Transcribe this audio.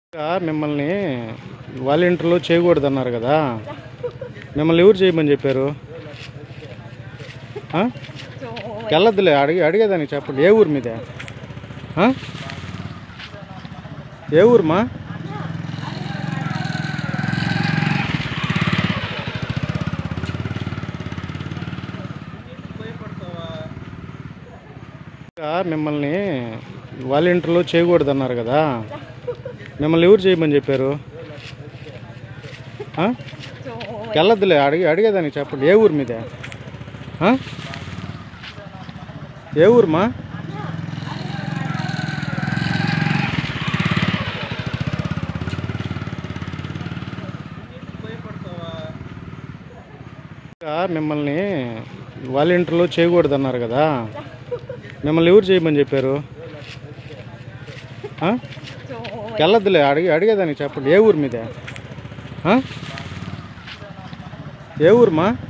ఇంకా మిమ్మల్ని వాలంటీర్లో చేయకూడదు అన్నారు కదా మిమ్మల్ని ఎవరు చేయమని చెప్పారు ఆ? వెళ్ళొద్దులే అడిగి అడిగేదానికి చెప్పండి ఏ ఊరు మీదే ఆ? ఏ ఊరుమా ఇంకా మిమ్మల్ని వాలంటీర్లో చేయకూడదు అన్నారు కదా మిమ్మల్ని ఎవరు చేయమని చెప్పారు ఆ? వెళ్ళొద్దులే అడిగి అడిగేదానికి చెప్పండి ఏ ఊరు మీదే ఆ? ఏ ఊరుమా ఇంకా మిమ్మల్ని వాలంటీర్లో చేయకూడదు అన్నారు కదా మిమ్మల్ని ఎవరు చేయమని చెప్పారు ఆ? వెళ్ళొద్దులే అడిగి అడిగేదానికి చెప్పండి ఏ ఊరు మీదే ఆ? ఏ ఊరుమా